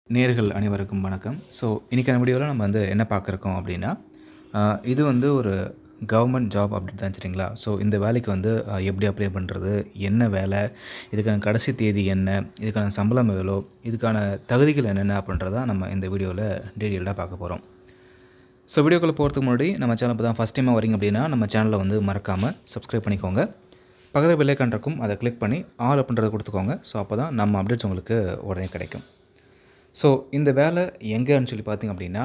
நேயர்கள் அனைவருக்கும் வணக்கம் ஸோ இன்றைக்கான வீடியோவில் நம்ம வந்து என்ன பார்க்குறோம் அப்படின்னா ஆஹ், இது வந்து ஒரு கவர்மெண்ட் ஜாப் அப்டேட் தான் சரிங்களா ஸோ இந்த வேலைக்கு வந்து ஆஹ், எப்படி அப்ளை பண்ணுறது என்ன வேலை இதுக்கான கடைசி தேதி என்ன இதுக்கான சம்பளம் எவ்வளோ இதுக்கான தகுதிகள் என்னென்ன அப்படின்றத நம்ம இந்த வீடியோவில் டீட்டெயில்டாக பார்க்க போகிறோம் ஸோ வீடியோக்குள்ளே போகிறதுக்கு முன்னாடி நம்ம சேனல் இப்போ தான் ஃபஸ்ட் டைமாக வரீங்க அப்படின்னா நம்ம சேனலை வந்து மறக்காமல் சப்ஸ்கிரைப் பண்ணிக்கோங்க பக்கத்தில் பெல்லைக்கான் இருக்கும் அதை கிளிக் பண்ணி ஆல் அப்படின்றத கொடுத்துக்கோங்க ஸோ அப்போ தான் நம்ம அப்டேட்ஸ் உங்களுக்கு உடனே கிடைக்கும் ஸோ இந்த வேலை எங்கேன்னு சொல்லி பார்த்தீங்க அப்படின்னா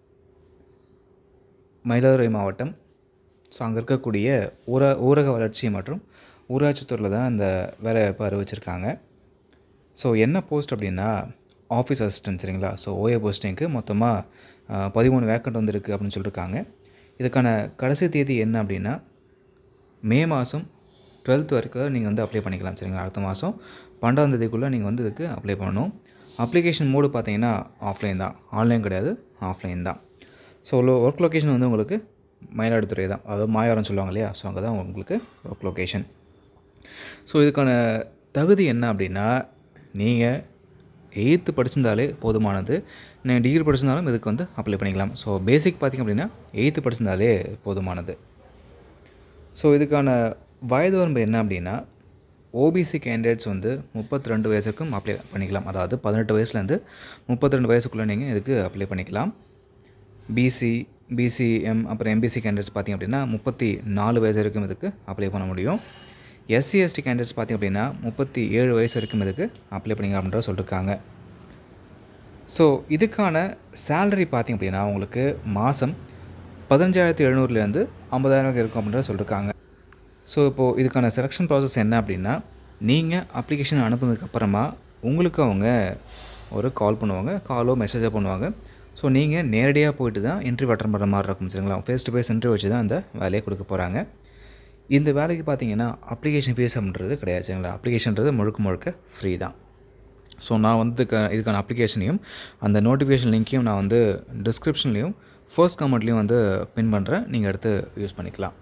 மயிலாடுதுறை மாவட்டம் ஸோ அங்கே இருக்கக்கூடிய ஊர ஊரக வளர்ச்சி மற்றும் ஊராட்சித்துறையில் தான் இந்த வேலை வாய்ப்பு அறிவிச்சிருக்காங்க ஸோ என்ன போஸ்ட் அப்படின்னா ஆஃபீஸ் அசிஸ்டன்ட் சரிங்களா ஸோ ஓஏ போஸ்டிங்க்கு மொத்தமாக பதிமூணு வேக்கண்ட் வந்திருக்கு அப்படின்னு சொல்லியிருக்காங்க இதுக்கான கடைசி தேதி என்ன அப்படின்னா மே மாதம் டுவெல்த் வரைக்கும் நீங்கள் வந்து அப்ளை பண்ணிக்கலாம் சரிங்களா அடுத்த மாதம் பன்னெண்டாம் தேதிக்குள்ளே நீங்கள் வந்து இதுக்கு அப்ளை பண்ணணும் அப்ளிகேஷன் மோடு பார்த்தீங்கன்னா ஆஃப்லைன் தான் ஆன்லைன் கிடையாது ஆஃப்லைன் தான் ஸோ லோ ஒர்க் லொக்கேஷன் வந்து உங்களுக்கு மயிலாடுதுறை தான் அதாவது மாயாரம் சொல்லுவாங்க இல்லையா ஸோ அங்கே தான் உங்களுக்கு ஒர்க் லொக்கேஷன் ஸோ இதுக்கான தகுதி என்ன அப்படின்னா நீங்கள் எயித்து படிச்சிருந்தாலே போதுமானது நீங்கள் டிகிரி படிச்சிருந்தாலும் இதுக்கு வந்து அப்ளை பண்ணிக்கலாம் ஸோ பேசிக் பார்த்திங்க அப்படின்னா எயித்து படிச்சிருந்தாலே போதுமானது ஸோ இதுக்கான வயது வரம்பு என்ன அப்படின்னா ஓபிசி கேண்டிடேட்ஸ் வந்து முப்பத்தி ரெண்டு வயசுக்கும் அப்ளை பண்ணிக்கலாம் அதாவது பதினெட்டு வயசுலேருந்து முப்பத்தி ரெண்டு வயசுக்குள்ளே நீங்கள் இதுக்கு அப்ளை பண்ணிக்கலாம் பிசி பிசிஎம் அப்புறம் எம்பிசி கேண்டிடேட்ஸ் பார்த்திங்க அப்படின்னா முப்பத்தி நாலு வயசு வரைக்கும் இதுக்கு அப்ளை பண்ண முடியும் எஸ்சி எஸ்டி கேண்டிடேட்ஸ் பார்த்திங்க அப்படின்னா முப்பத்தி ஏழு வயசு வரைக்கும் இதுக்கு அப்ளை பண்ணிங்க அப்படின்ற சொல்லியிருக்காங்க ஸோ இதுக்கான சேலரி பார்த்திங்க அப்படின்னா உங்களுக்கு மாதம் பதினஞ்சாயிரத்தி எழுநூறுலேருந்து ஐம்பதாயிரம் இருக்கும் அப்படின்ற சொல்லியிருக்காங்க ஸோ இப்போது இதுக்கான செலெக்ஷன் ப்ராசஸ் என்ன அப்படின்னா நீங்கள் அப்ளிகேஷன் அனுப்புனதுக்கப்புறமா உங்களுக்கு அவங்க ஒரு கால் பண்ணுவாங்க காலோ மெசேஜோ பண்ணுவாங்க ஸோ நீங்கள் நேரடியாக போயிட்டு தான் இன்டர்வியூ அட்டன் பண்ணுற மாதிரி இருக்கும் சரிங்களா ஃபேஸ் டு ஃபேஸ் இன்டர்வியூ வச்சு தான் அந்த வேலையை கொடுக்க போகிறாங்க இந்த வேலைக்கு பார்த்தீங்கன்னா அப்ளிகேஷன் ஃபீஸ் அப்படின்றது கிடையாது சரிங்களா அப்ளிகேஷன்றது முழுக்க முழுக்க ஃப்ரீ தான் ஸோ நான் வந்து இதுக்க- இதுக்கான அப்ளிகேஷனையும் அந்த நோட்டிஃபிகேஷன் லிங்க்கையும் நான் வந்து டிஸ்கிரிப்ஷன்லேயும் ஃபர்ஸ்ட் கமெண்ட்லேயும் வந்து பின் பண்ணுறேன் நீங்கள் எடுத்து யூஸ் பண்ணிக்கலாம்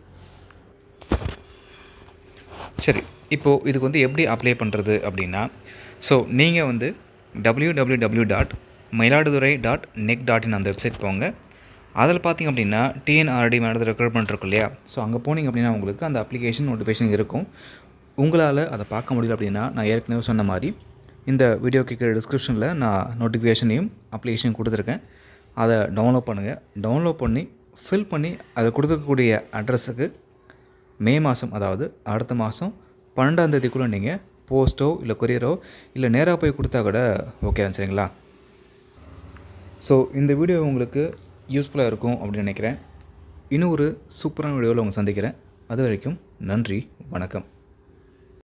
சரி இப்போது இதுக்கு வந்து எப்படி அப்ளை பண்ணுறது அப்படின்னா ஸோ நீங்கள் வந்து www.mailaduthurai.nec.in dot Mayiladuthurai dot NEC dot in அந்த வெப்சைட் போங்க அதில் பார்த்தீங்க அப்படின்னா டிஎன்ஆர்டி மயிலாடுதுறை ரெக்ரூட்மெண்ட் இருக்கும் இல்லையா ஸோ அங்கே போனீங்க அப்படின்னா உங்களுக்கு அந்த அப்ளிகேஷன் நோட்டிஃபிகேஷன் இருக்கும் உங்களால் அதை பார்க்க முடியல அப்படின்னா நான் ஏற்கனவே சொன்ன மாதிரி இந்த வீடியோக்கு கீழே டிஸ்கிரிப்ஷனில் நான் நோட்டிஃபிகேஷனையும் அப்ளிகேஷன் கொடுத்துருக்கேன் அதை டவுன்லோட் பண்ணுங்கள் டவுன்லோட் பண்ணி ஃபில் பண்ணி அதை கொடுத்துருக்கக்கூடிய அட்ரஸுக்கு மே மாதம் அதாவது அடுத்த மாதம் பன்னெண்டாம் தேதிக்குள்ளே நீங்கள் போஸ்ட்டோ இல்லை கொரியரோ இல்லை நேராக போய் கொடுத்தா கூட ஓகே தான் சரிங்களா ஸோ இந்த வீடியோ உங்களுக்கு யூஸ்ஃபுல்லாக இருக்கும் அப்படின்னு நினைக்கிறேன் இன்னும் ஒரு சூப்பரான வீடியோவில் உங்களை சந்திக்கிறேன் அது வரைக்கும் நன்றி வணக்கம்